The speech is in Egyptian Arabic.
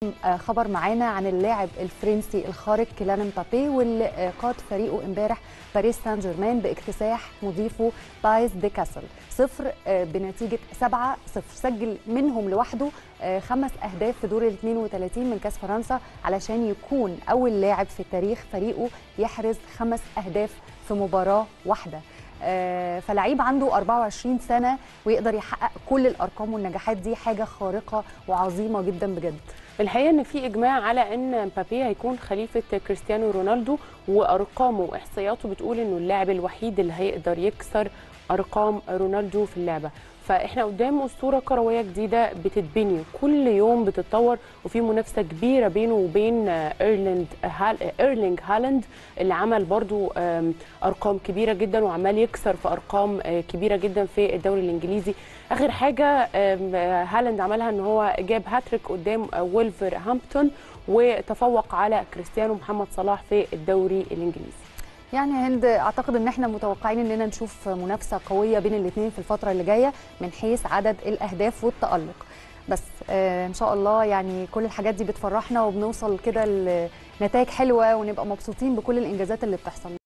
خبر معانا عن اللاعب الفرنسي الخارق كيلان مبابي واللي قاد فريقه امبارح باريس سان جيرمان باكتساح مضيفه بايز دي كاسل صفر بنتيجه 7 صفر سجل منهم لوحده خمس اهداف في دور ال 32 من كاس فرنسا علشان يكون اول لاعب في تاريخ فريقه يحرز خمس اهداف في مباراه واحده فلعيب عنده 24 سنه ويقدر يحقق كل الارقام والنجاحات دي حاجه خارقه وعظيمه جدا بجد الحقيقه ان في اجماع على ان مبابي هيكون خليفه كريستيانو رونالدو وارقامه واحصائياته بتقول انه اللاعب الوحيد اللي هيقدر يكسر ارقام رونالدو في اللعبه فاحنا قدام اسطوره كرويه جديده بتتبني كل يوم بتتطور وفي منافسه كبيره بينه وبين ايرلند هال ايرلينج هالاند اللي عمل برضو ارقام كبيره جدا وعمال يكسر في ارقام كبيره جدا في الدوري الانجليزي اخر حاجه هالاند عملها ان هو جاب هاتريك قدام وولفرهامبتون وتفوق على كريستيانو محمد صلاح في الدوري الانجليزي يعني هند اعتقد ان احنا متوقعين اننا نشوف منافسه قويه بين الاثنين في الفتره اللي جايه من حيث عدد الاهداف والتالق بس آه ان شاء الله يعني كل الحاجات دي بتفرحنا وبنوصل كده لنتائج حلوه ونبقى مبسوطين بكل الانجازات اللي بتحصل